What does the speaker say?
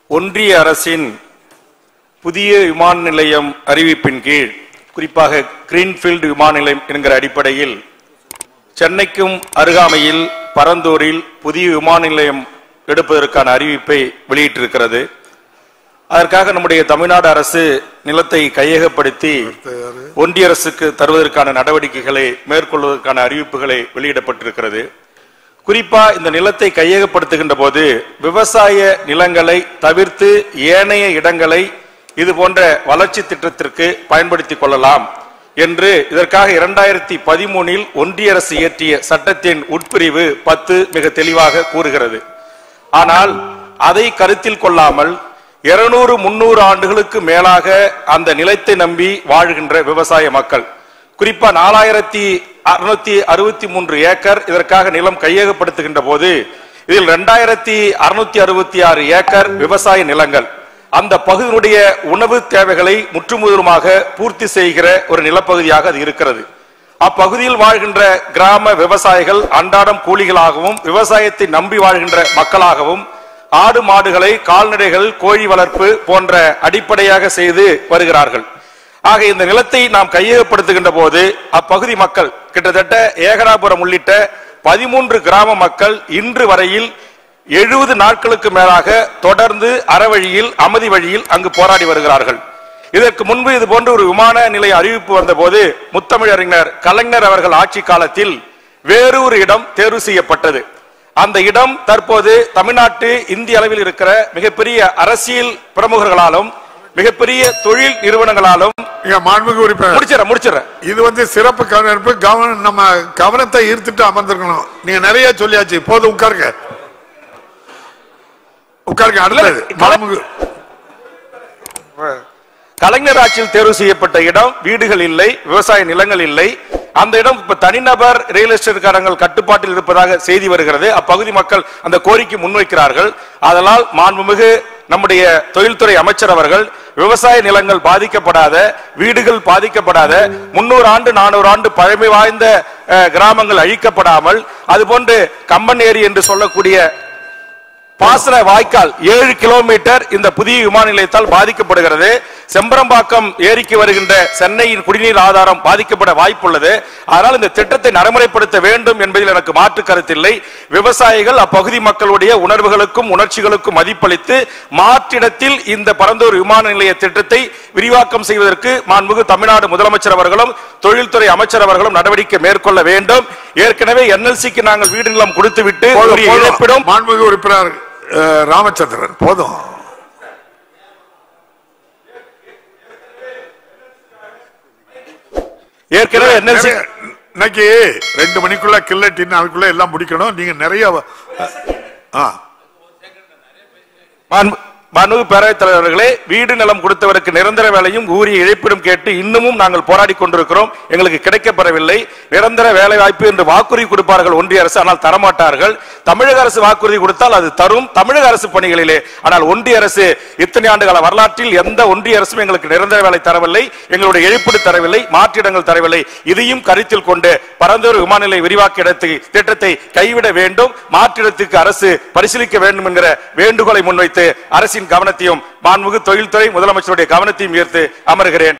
ஒன்றிய அரசின் புதிய விமான நிலையம் அறிவிப்பின் கீழ் குறிப்பாக கிரீன்ஃபீல்டு விமான நிலையம் என்கிற அடிப்படையில் சென்னைக்கும் அருகாமையில் பரந்தூரில் புதிய விமான நிலையம் எடுப்பதற்கான அறிவிப்பை வெளியிட்டிருக்கிறது அதற்காக நம்முடைய தமிழ்நாடு அரசு நிலத்தை கையகப்படுத்தி ஒன்றிய அரசுக்கு தருவதற்கான நடவடிக்கைகளை மேற்கொள்வதற்கான அறிவிப்புகளை வெளியிடப்பட்டிருக்கிறது குறிப்பா இந்த நிலத்தை கையகப்படுத்துகின்ற போது விவசாய நிலங்களை தவிர்த்து ஏனைய இடங்களை இது போன்ற வளர்ச்சி திட்டத்திற்கு பயன்படுத்திக் கொள்ளலாம் என்று இதற்காக இரண்டாயிரத்தி பதிமூனில் ஒன்றிய அரசு இயற்றிய சட்டத்தின் உட்பிரிவு பத்து மிக தெளிவாக கூறுகிறது ஆனால் அதை கருத்தில் கொள்ளாமல் இருநூறு முன்னூறு ஆண்டுகளுக்கு மேலாக அந்த நிலத்தை நம்பி வாழ்கின்ற விவசாய மக்கள் குறிப்பா நாலாயிரத்தி அறுநூத்தி அறுபத்தி மூன்று ஏக்கர் இதற்காக நிலம் கையகப்படுத்துகின்ற போது இதில் ரெண்டாயிரத்தி அறுநூத்தி அறுபத்தி ஆறு ஏக்கர் விவசாய நிலங்கள் அந்த பகுதியினுடைய உணவு தேவைகளை முற்றுமுதலுமாக பூர்த்தி செய்கிற ஒரு நிலப்பகுதியாக அது இருக்கிறது அப்பகுதியில் வாழ்கின்ற கிராம விவசாயிகள் அன்றாடம் கூலிகளாகவும் விவசாயத்தை நம்பி வாழ்கின்ற மக்களாகவும் ஆடு மாடுகளை கால்நடைகள் கோழி வளர்ப்பு போன்ற அடிப்படையாக செய்து வருகிறார்கள் ஆக இந்த நிலத்தை நாம் கையகப்படுத்துகின்ற போது அப்பகுதி மக்கள் கிட்டத்தட்ட ஏகனாபுரம் உள்ளிட்ட பதிமூன்று கிராம மக்கள் இன்று வரையில் எழுபது நாட்களுக்கு மேலாக தொடர்ந்து அறவழியில் அமைதி வழியில் அங்கு போராடி வருகிறார்கள் இதற்கு முன்பு இது போன்ற ஒரு விமான நிலைய அறிவிப்பு வந்தபோது முத்தமிழறிஞர் கலைஞர் அவர்கள் ஆட்சி காலத்தில் வேறு ஒரு இடம் தேர்வு செய்யப்பட்டது அந்த இடம் தற்போது தமிழ்நாட்டு இந்திய அளவில் இருக்கிற மிகப்பெரிய அரசியல் பிரமுகர்களாலும் மிகப்பெரிய தொழில் நிறுவனங்களாலும் இங்க மாண்புமிகு உறுப்பினர் முடிச்சிடறேன் முடிச்சிடறேன் இது வந்து சிறப்பு கவனிப்பு கவனம் நம்ம கவனத்தை ஈர்த்துட்டு அமர்ந்திருக்கணும் நீங்க நிறைய சொல்லியாச்சு போதும் உட்காருங்க உட்காருங்க அடுத்தது இல்ல, மாண்புமிகு கலைஞர் ஆட்சியில் தேர்வு செய்யப்பட்ட இடம் வீடுகள் இல்லை விவசாய நிலங்கள் இல்லை அந்த இடம் இப்ப தனிநபர் ரியல் எஸ்டேட்காரங்கள் கட்டுப்பாட்டில் இருப்பதாக செய்தி வருகிறது அப்பகுதி மக்கள் அந்த கோரிக்கை முன்வைக்கிறார்கள் அதனால் மாண்புமிகு நம்முடைய தொழில்துறை அமைச்சர் அவர்கள் விவசாய நிலங்கள் பாதிக்கப்படாத வீடுகள் பாதிக்கப்படாத முன்னூறு ஆண்டு நானூறு ஆண்டு பழமை வாய்ந்த அஹ், கிராமங்கள் அழிக்கப்படாமல் அதுபோன்று கம்பன் ஏரி என்று சொல்லக்கூடிய பாசன வாய்க்கால் ஏழு கிலோமீட்டர் இந்த புதிய விமான நிலையத்தால் பாதிக்கப்படுகிறது செம்பரம்பாக்கம் ஏரிக்கு வருகின்ற சென்னையின் குடிநீர் ஆதாரம் பாதிக்கப்பட வாய்ப்புள்ளது அதனால் இந்த திட்டத்தை நடைமுறைப்படுத்த வேண்டும் என்பதில் எனக்கு மாற்று கருத்தில்லை விவசாயிகள் அப்பகுதி மக்களுடைய உணர்வுகளுக்கும் உணர்ச்சிகளுக்கும் மதிப்பளித்து மாற்றிடத்தில் இந்த பரந்தூர் விமான நிலைய திட்டத்தை விரிவாக்கம் செய்வதற்கு மாண்புமிகு தமிழ்நாடு முதலமைச்சர் அவர்களும் தொழில்துறை அமைச்சர் அவர்களும் நடவடிக்கை மேற்கொள்ள வேண்டும் ஏற்கனவே என்எல்சிக்கு நாங்கள் வீடு நிலம் கொடுத்துவிட்டு போதும், உரிய போதும். இழப்பிடம் மாண்புமிகு உறுப்பினர் அஹ், ராமச்சந்திரன் போதும் ஏற்கனவே என்எல்சி நிறைய- இன்னைக்கு ரெண்டு மணிக்குள்ள கில்லட்டின்னு அதுக்குள்ள எல்லாம் முடிக்கணும் நீங்க நிறைய வ- ஆ மாண்பு- மாண்புமிகு பேரவைத் தலைவர்களே வீடு நிலம் கொடுத்தவருக்கு நிரந்தர வேலையும் ஊரிய இழப்பீடும் கேட்டு இன்னமும் நாங்கள் போராடி கொண்டிருக்கிறோம் எங்களுக்கு கிடைக்கப்பெறவில்லை நிரந்தர வேலை வாய்ப்பு என்று வாக்குறுதி கொடுப்பார்கள் ஒன்றிய அரசு ஆனால் தரமாட்டார்கள் தமிழக அரசு வாக்குறுதி கொடுத்தால் அது தரும் தமிழக அரசு பணிகளிலே ஆனால் ஒன்றிய அரசு இத்தனை ஆண்டுகால வரலாற்றில் எந்த ஒன்றிய அரசும் எங்களுக்கு நிரந்தர வேலை தரவில்லை எங்களுடைய இழப்பீடு தரவில்லை மாற்றிடங்கள் தரவில்லை இதையும் கருத்தில் கொண்டு பரந்தூர் விமான நிலைய விரிவாக்க இடத்தை திட்டத்தை கைவிட வேண்டும் மாற்றிடத்துக்கு அரசு பரிசீலிக்க வேண்டும் என்கிற வேண்டுகோளை முன்வைத்து அரசின் கவனத்தையும் மாண்புமிகு தொழில்துறை முதலமைச்சருடைய கவனத்தையும் ஈர்த்து அமர்கிறேன்